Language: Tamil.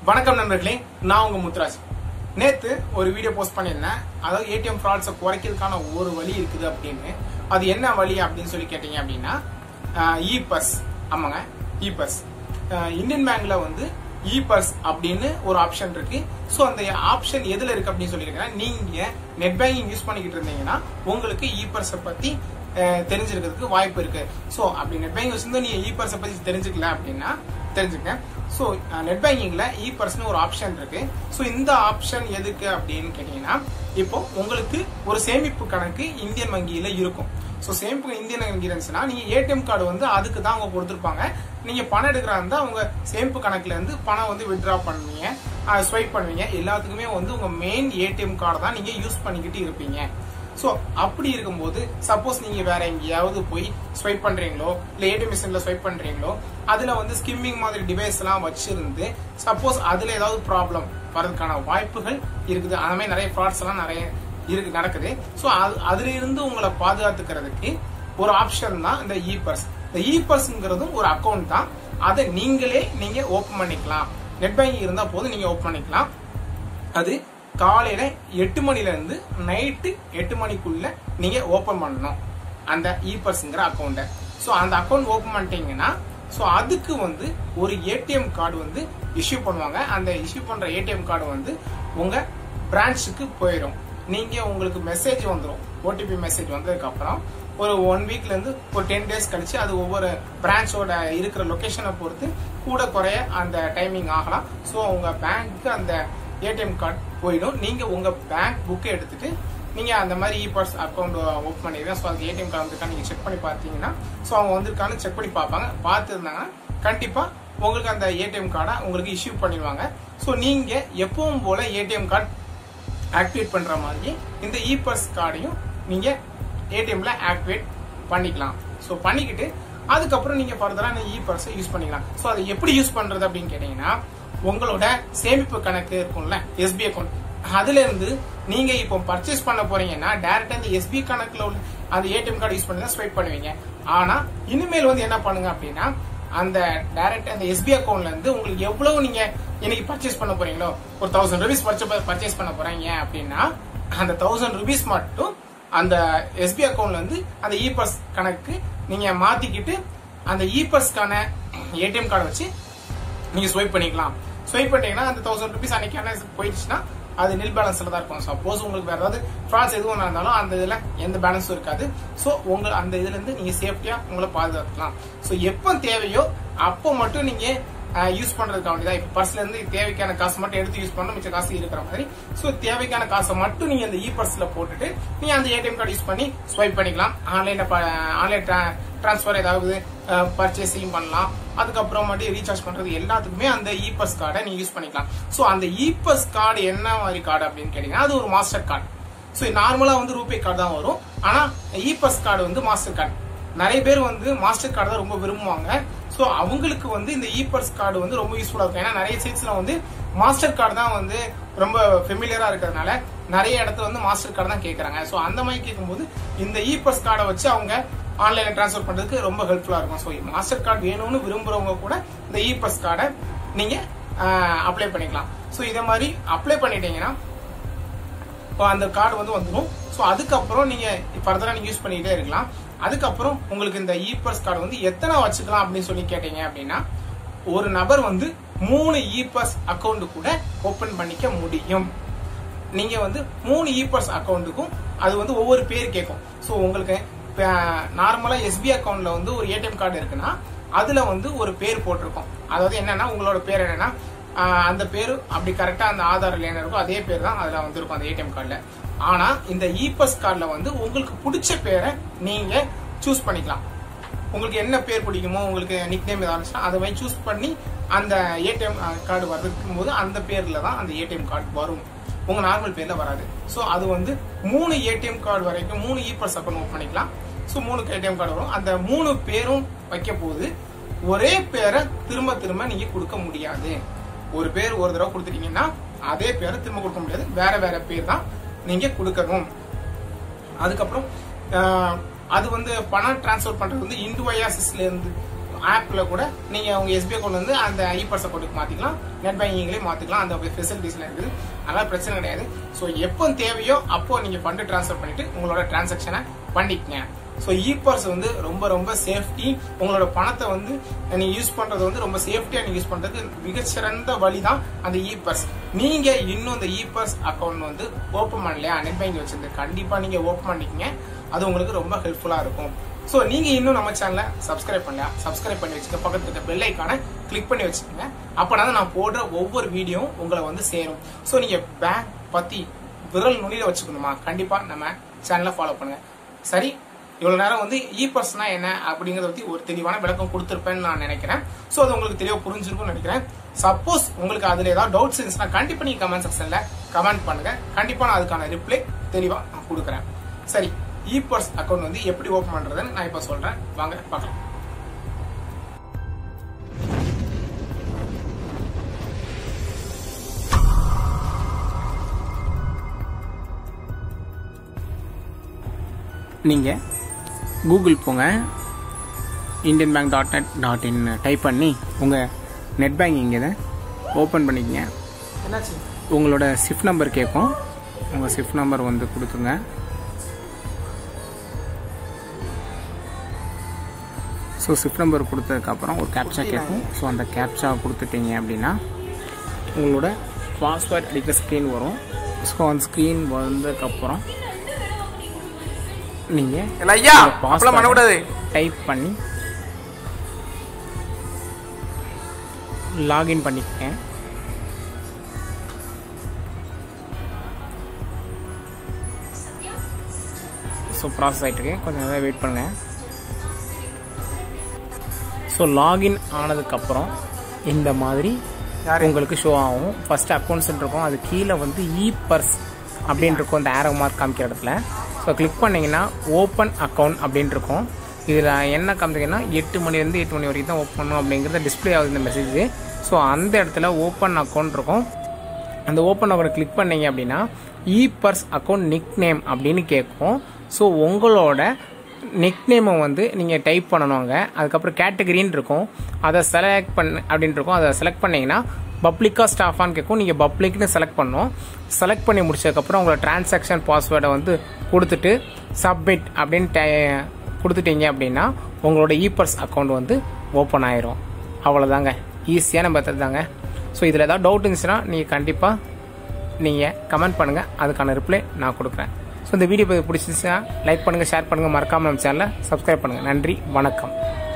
வணக்கம் நண்பர்களே நான் உங்க முத்துராஜ் நேத்து ஒரு வீடியோ போஸ்ட் பண்ணியிருந்தேன் அதாவது ஏடிஎம் ஃப்ராட்ஸை குறைக்கிறதுக்கான ஒரு வழி இருக்குது அப்படின்னு அது என்ன வழி அப்படின்னு சொல்லி கேட்டீங்க அப்படின்னா இ பர்ஸ் ஆமாங்க இ பர்ஸ் இந்தியன் பேங்க்ல வந்து இ பர்ஸ் அப்படின்னு ஒரு ஆப்ஷன் இருக்கு ஸோ அந்த ஆப்ஷன் எதுல இருக்கு அப்படின்னு சொல்லியிருக்கேன் நீங்க நெட் பேங்கிங் யூஸ் பண்ணிக்கிட்டு இருந்தீங்கன்னா உங்களுக்கு இ பர்ஸை பத்தி அஹ், தெரிஞ்சிருக்கிறதுக்கு வாய்ப்பு இருக்கு ஸோ அப்படி நெட் பேங்கிங் வச்சிருந்தா நீங்க இ பர்ஸை பத்தி தெரிஞ்சுக்கல அப்படின்னா தெரிஞ்சுக்க ஸோ நெட் பேங்கிங்ல இ பர்ஸ்னு ஒரு ஆப்ஷன் இருக்கு ஸோ இந்த ஆப்ஷன் எதுக்கு அப்படின்னு கேட்டீங்கன்னா இப்போ உங்களுக்கு ஒரு சேமிப்பு கணக்கு இந்தியன் வங்கியில இருக்கும் ஸோ சேமிப்பு இந்தியன் வங்கி இருந்துச்சுன்னா நீங்க ஏடிஎம் கார்டு வந்து அதுக்கு தான் அவங்க கொடுத்துருப்பாங்க நீங்க பணம் எடுக்கிறா இருந்தா உங்க சேமிப்பு கணக்குல இருந்து பணம் வந்து வித்ட்ரா பண்ணுவீங்க ஸ்வைப் பண்ணுவீங்க எல்லாத்துக்குமே வந்து உங்க மெயின் ஏடிஎம் கார்டு தான் நீங்க யூஸ் பண்ணிக்கிட்டு இருப்பீங்க ஸோ அப்படி இருக்கும்போது சப்போஸ் நீங்க வேற எங்கேயாவது போய் ஸ்வைப் பண்றீங்களோ இல்ல ஏடிஎம் மிஷின்ல ஸ்வைப் பண்றீங்களோ அதுல வந்து ஸ்கிம்மிங் மாதிரி டிவைஸ் எல்லாம் வச்சிருந்து சப்போஸ் அதுல ஏதாவது ப்ராப்ளம் வரதுக்கான வாய்ப்புகள் இருக்குது அந்த மாதிரி நிறைய ஃப்ராட்ஸ் எல்லாம் நிறைய இருக்கு நடக்குது ஸோ அது அதுல இருந்து உங்களை பாதுகாத்துக்கிறதுக்கு ஒரு ஆப்ஷன் தான் இந்த இ பர்ஸ் இந்த இ பர்ஸ்ங்கிறதும் ஒரு அக்கௌண்ட் தான் அதை நீங்களே நீங்க ஓபன் பண்ணிக்கலாம் நெட் பேங்கிங் இருந்தா போதும் நீங்க ஓபன் பண்ணிக்கலாம் அது காலையில எட்டு மணில இருந்து நைட்டு எட்டு மணிக்குள்ள நீங்க ஓபன் பண்ணணும் அந்த இ பர்ஸ்ங்கிற அக்கௌண்ட்டை ஸோ அந்த அக்கௌண்ட் ஓபன் பண்ணிட்டீங்கன்னா ஸோ அதுக்கு வந்து ஒரு ஏடிஎம் கார்டு வந்து இஷ்யூ பண்ணுவாங்க அந்த இஷ்யூ பண்ற ஏடிஎம் கார்டு வந்து உங்க பிரான்ச்சுக்கு போயிடும் நீங்க உங்களுக்கு மெசேஜ் வந்துடும் ஓடிபி மெசேஜ் வந்ததுக்கு அப்புறம் ஒரு ஒன் வீக்ல இருந்து ஒரு டென் டேஸ் கழிச்சு அது ஒவ்வொரு பிரான்ச்சோட இருக்கிற லொகேஷனை பொறுத்து கூட குறைய அந்த டைமிங் ஆகலாம் ஸோ உங்க பேங்க்கு அந்த ஏடிஎம் கார்டு போயிடும் நீங்க உங்க பேங்க் புக்கை எடுத்துட்டு நீங்க அந்த மாதிரி இ பர்ஸ் அக்கௌண்ட் ஓப்பன் பண்ணிடுவேன் ஸோ அதுக்கு ஏடிஎம் கார்டு வந்திருக்கா நீங்க செக் பண்ணி பார்த்தீங்கன்னா ஸோ அவங்க வந்திருக்கான்னு செக் பண்ணி பார்ப்பாங்க பார்த்துருந்தாங்கன்னா கண்டிப்பா உங்களுக்கு அந்த ஏடிஎம் கார்டை உங்களுக்கு இஷ்யூ பண்ணிடுவாங்க ஸோ நீங்க எப்பவும் போல ஏடிஎம் கார்டு ஆக்டிவேட் பண்ற மாதிரி இந்த இ பர்ஸ் கார்டையும் நீங்க ஏடிஎம்ல ஆக்டிவேட் பண்ணிக்கலாம் ஸோ பண்ணிக்கிட்டு அதுக்கப்புறம் நீங்க ஃபர்தரா இந்த இ பர்ஸை யூஸ் பண்ணிக்கலாம் ஸோ அதை எப்படி யூஸ் பண்றது அப்படின்னு கேட்டீங்கன்னா உங்களோட சேமிப்பு கணக்கு இருக்கும்ல எஸ்பி அக்கௌண்ட் அதுல இருந்து நீங்க இப்போ பர்ச்சேஸ் பண்ண போறீங்கன்னா டைரக்டா இந்த எஸ்பி கணக்குல உள்ள அந்த ஏடிஎம் கார்டு யூஸ் பண்ணி தான் ஸ்வைப் பண்ணுவீங்க ஆனா இனிமேல் வந்து என்ன பண்ணுங்க அப்படின்னா அந்த டைரக்ட் அந்த எஸ்பி அக்கௌண்ட்ல இருந்து உங்களுக்கு எவ்வளவு நீங்க இன்னைக்கு பர்ச்சேஸ் பண்ண போறீங்களோ ஒரு தௌசண்ட் ருபீஸ் பர்ச்சேஸ் பண்ண போறீங்க அப்படின்னா அந்த தௌசண்ட் ருபீஸ் மட்டும் அந்த எஸ்பி அக்கௌண்ட்ல இருந்து அந்த இ பர்ஸ் கணக்கு நீங்க மாத்திக்கிட்டு அந்த இ பர்ஸ்க்கான ஏடிஎம் கார்டு வச்சு நீங்க ஸ்வைப் பண்ணிக்கலாம் ஸ்வைப் பண்ணீங்கன்னா அந்த தௌசண்ட் ருபீஸ் அன்னைக்கான போயிடுச்சுன்னா அது நில் பேலன்ஸ்ல தான் இருக்கும் சப்போஸ் உங்களுக்கு வேற ஏதாவது ஃப்ராட்ஸ் எதுவும் இருந்தாலும் அந்த இதுல எந்த பேலன்ஸும் இருக்காது சோ உங்க அந்த இதுல இருந்து நீங்க சேஃப்டியா உங்களை பாதுகாத்துக்கலாம் சோ எப்போ தேவையோ அப்போ மட்டும் நீங்க யூஸ் பண்றதுக்கு வேண்டியதா இப்ப பர்ஸ்ல இருந்து தேவைக்கான காசு மட்டும் எடுத்து யூஸ் பண்ணணும் மிச்ச காசு இருக்கிற மாதிரி சோ தேவைக்கான காசை மட்டும் நீங்க அந்த இ பர்ஸ்ல போட்டுட்டு நீங்க அந்த ஏடிஎம் கார்டு யூஸ் பண்ணி ஸ்வைப் பண்ணிக்கலாம் ஆன்லைன்ல ஆன்லைன் டிரான்ஸ்ஃபர் ஏதாவது பர்ச்சேசிங் பண்ணலாம் அதுக்கப்புறம் மட்டும் ரீசார்ஜ் பண்றது எல்லாத்துக்குமே அந்த இ பஸ் கார்டை நீங்க யூஸ் பண்ணிக்கலாம் சோ அந்த இ பஸ் கார்டு என்ன மாதிரி கார்டு அப்படின்னு கேட்டீங்கன்னா அது ஒரு மாஸ்டர் கார்டு ஸோ நார்மலா வந்து ரூபே கார்டு தான் வரும் ஆனா இ பஸ் கார்டு வந்து மாஸ்டர் கார்டு நிறைய பேர் வந்து மாஸ்டர் கார்டு தான் ரொம்ப விரும்புவாங்க ஸோ அவங்களுக்கு வந்து இந்த இ பர்ஸ் கார்டு வந்து ரொம்ப யூஸ்ஃபுல்லா இருக்கும் ஏன்னா நிறைய சைட்ஸ்ல வந்து மாஸ்டர் கார்டு தான் வந்து ரொம்ப ஃபெமிலியரா இருக்கிறதுனால நிறைய இடத்துல வந்து மாஸ்டர் கார்டு தான் கேட்கறாங்க ஸோ அந்த மாதிரி கேட்கும்போது இந்த இ பர்ஸ் கார்டை வச்சு அவங்க ஆன்லைன்ல டிரான்ஸ்ஃபர் பண்றதுக்கு ரொம்ப ஹெல்ப்ஃபுல்லா இருக்கும் ஸோ மாஸ்டர் கார்டு வேணும்னு விரும்புறவங்க கூட இந்த இ பர்ஸ் கார்டை நீங்க அப்ளை பண்ணிக்கலாம் ஸோ இதை மாதிரி அப்ளை பண்ணிட்டீங்கன்னா இப்போ அந்த கார்டு வந்து வந்துடும் ஸோ அதுக்கப்புறம் நீங்க ஃபர்தரா நீங்க யூஸ் பண்ணிக்கிட்டே இருக்கலாம் அதுக்கப்புறம் உங்களுக்கு இந்த இ பர்ஸ் கார்டு வந்து எத்தனை வச்சுக்கலாம் அப்படின்னு சொல்லி கேட்டீங்க அப்படின்னா ஒரு நபர் வந்து மூணு இ பர்ஸ் அக்கௌண்ட் கூட ஓபன் பண்ணிக்க முடியும் நீங்க வந்து மூணு இ பர்ஸ் அக்கௌண்ட்டுக்கும் அது வந்து ஒவ்வொரு பேர் கேட்கும் ஸோ உங்களுக்கு நார்மலா எஸ்பி அக்கௌண்ட்ல வந்து ஒரு ஏடிஎம் கார்டு இருக்குன்னா அதுல வந்து ஒரு பேர் போட்டிருக்கோம் அதாவது என்னன்னா உங்களோட பேர் என்னன்னா ஆஹ் அந்த பேரு அப்படி கரெக்டா அந்த ஆதார்ல என்ன இருக்கோ அதே பேர் தான் அதுல வந்திருக்கும் அந்த ஏடிஎம் கார்டுல ஆனா இந்த இ பஸ் கார்டுல வந்து உங்களுக்கு பிடிச்ச பேரை நீங்க சூஸ் பண்ணிக்கலாம் உங்களுக்கு என்ன பேர் பிடிக்குமோ உங்களுக்கு நிக் நேம் ஏதாவது அதை மாதிரி சூஸ் பண்ணி அந்த ஏடிஎம் கார்டு வர்றதுக்கும் போது அந்த பேர்ல தான் அந்த ஏடிஎம் கார்டு வரும் உங்க நார்மல் பேர்ல வராது ஸோ அது வந்து மூணு ஏடிஎம் கார்டு வரைக்கும் மூணு இ பஸ் அக்கௌண்ட் ஓப்பன் பண்ணிக்கலாம் ஸோ மூணு ஏடிஎம் கார்டு வரும் அந்த மூணு பேரும் வைக்க போது ஒரே பேரை திரும்ப திரும்ப நீங்க கொடுக்க முடியாது ஒரு பேர் ஒரு தடவை கொடுத்துட்டீங்கன்னா அதே பேரை திரும்ப கொடுக்க முடியாது வேற வேற பேர் தான் நீங்க கொடுக்கணும் அதுக்கப்புறம் ஆஹ், அது வந்து பணம் டிரான்ஸ்ஃபர் பண்றது வந்து இந்துவயாசிஸ்ல இருந்து ஆப்ல கூட நீங்க உங்க எஸ்பிஐ அக்கௌண்ட் வந்து அந்த இ பர்ஸ் அக்கௌண்ட்டுக்கு மாத்திக்கலாம் நெட் பேங்கிங்லயே மாத்திக்கலாம் அந்த ஃபெசிலிட்டிஸ்ல இருக்குது அதனால பிரச்சனை கிடையாது ஸோ எப்போ தேவையோ அப்போ நீங்க ஃபண்ட் ட்ரான்ஸ்ஃபர் பண்ணிட்டு உங்களோட டிரான்சாக்ஷனை பண்ணிக்கங்க ஸோ இ பர்ஸ் வந்து ரொம்ப ரொம்ப சேஃப்டி உங்களோட பணத்தை வந்து நீங்க யூஸ் பண்றது வந்து ரொம்ப சேஃப்டியா நீங்க யூஸ் பண்றதுக்கு மிகச்சிறந்த வழி தான் அந்த இ பர்ஸ் நீங்க இன்னும் இந்த இ பர்ஸ் அக்கௌண்ட் வந்து ஓப்பன் பண்ணலையா நெட் பேங்கிங் வச்சிருந்து கண்டிப்பா நீங்க ஓப்பன் பண்ணிக்கங்க அது உங்களுக்கு ரொம்ப ஹெல்ப்ஃபுல்லா இருக்கும் ஸோ நீங்க இன்னும் நம்ம சேனலை சப்ஸ்கிரைப் பண்ணலையா சப்ஸ்கிரைப் பண்ணி வச்சுக்க பக்கத்துல இருக்க பெல் ஐக்கான கிளிக் பண்ணி வச்சுக்கோங்க அப்பனா தான் நான் போடுற ஒவ்வொரு வீடியோவும் உங்களை வந்து சேரும் ஸோ நீங்க பேங்க் பத்தி விரல் நுனியில வச்சுக்கணுமா கண்டிப்பா நம்ம சேனலை ஃபாலோ பண்ணுங்க சரி இவ்வளவு நேரம் வந்து இ பர்ஸ்னா என்ன அப்படிங்கறத பத்தி ஒரு தெளிவான விளக்கம் கொடுத்திருப்பேன்னு நான் நினைக்கிறேன் சோ அது உங்களுக்கு தெளிவா புரிஞ்சிருக்கும்னு நினைக்கிறேன் சப்போஸ் உங்களுக்கு அதுல ஏதாவது டவுட்ஸ் இருந்துச்சுன்னா கண்டிப்பா நீங்க கமெண்ட் செக்ஷன்ல கமெண்ட் பண்ணுங்க கண்டிப்பா நான் அதுக்கான ரிப்ளை தெளிவா நான் கொடுக்குறேன் சரி இ பர்ஸ் அக்கௌண்ட் வந்து எப்படி ஓபன் பண்றதுன்னு நான் இப்ப சொல்றேன் வாங்க பார்க்கலாம் நீங்கள் கூகுள் போங்க Indian Bank dot net dot in type பண்ணி உங்கள் நெட் பேங்கிங் இதை ஓப்பன் பண்ணிக்கங்க என்னாச்சு உங்களோட சிஃப்ட் நம்பர் கேட்கும் உங்கள் சிஃப்ட் நம்பர் வந்து கொடுத்துங்க ஸோ சிஃப்ட் நம்பர் கொடுத்ததுக்கப்புறம் ஒரு கேப்சா கேட்கும் ஸோ அந்த கேப்சா கொடுத்துட்டீங்க அப்படின்னா உங்களோட பாஸ்வேர்ட் அடிக்கிற ஸ்க்ரீன் வரும் ஸோ அந்த ஸ்க்ரீன் வந்ததுக்கப்புறம் நீங்கள் இல்ல ஐயா அப்பெல்லாம் பண்ணக்கூடாது டைப் பண்ணி லாகின் பண்ணிக்கேன் ஸோ ப்ராசஸ் ஆகிட்டு இருக்கு கொஞ்சம் நேரம் வெயிட் பண்ணுங்க ஸோ லாகின் ஆனதுக்கப்புறம் இந்த மாதிரி யாரு? உங்களுக்கு ஷோ ஆகும் ஃபர்ஸ்ட் அக்கௌண்ட்ஸ் இருக்கும் அது கீழே வந்து இ பர்ஸ் அப்படின்னு இருக்கும் அந்த ஆரோ மார்க் காமிக்கிற இடத்துல ஸோ கிளிக் பண்ணீங்கன்னா ஓப்பன் அக்கௌண்ட் அப்படின்னு இருக்கும் இதில் என்ன காமிச்சிங்கன்னா எட்டு மணிலேருந்து எட்டு மணி வரைக்கும் தான் ஓப்பன் பண்ணும் அப்படிங்கிறத டிஸ்ப்ளே ஆகுது இந்த மெசேஜ் ஸோ அந்த இடத்துல ஓப்பன் அக்கௌண்ட் இருக்கும் அந்த ஓப்பன் அக்கௌண்ட் கிளிக் பண்ணீங்க அப்படின்னா e purse account nick name அப்படின்னு கேட்கும் ஸோ உங்களோட நிக் நேமை வந்து நீங்கள் டைப் பண்ணணுங்க அதுக்கப்புறம் கேட்டகரின்னு இருக்கும் அதை செலக்ட் பண்ண அப்படின்னு இருக்கும் அதை செலக்ட் பண்ணீங்கன்னா பப்ளிக்கா ஸ்டாஃபான்னு கேட்கும் நீங்கள் பப்ளிக்னு செலக்ட் பண்ணணும் செலக்ட் பண்ணி முடிச்சதுக்கப்புறம் உங்களோட டிரான்சாக்ஷன் பாஸ்வேர்டை வந்து கொடுத்துட்டு சப்மிட் அப்படின்னு டை- கொடுத்துட்டீங்க அப்படின்னா உங்களோட இ பர்ஸ் அக்கௌண்ட் வந்து ஓப்பன் ஆயிரும் அவ்வளோதாங்க ஈஸியான மெத்தட் தாங்க ஸோ இதில் ஏதாவது டவுட் இருந்துச்சுன்னா நீங்கள் கண்டிப்பாக நீங்கள் கமெண்ட் பண்ணுங்கள் அதுக்கான ரிப்ளை நான் கொடுக்குறேன் ஸோ இந்த வீடியோ பிடிச்சிருந்துச்சுன்னா லைக் பண்ணுங்கள் ஷேர் பண்ணுங்கள் மறக்காமல் நம்ம சேனலை சப்ஸ்கிரைப் பண்ணுங்கள் நன்றி வணக்கம்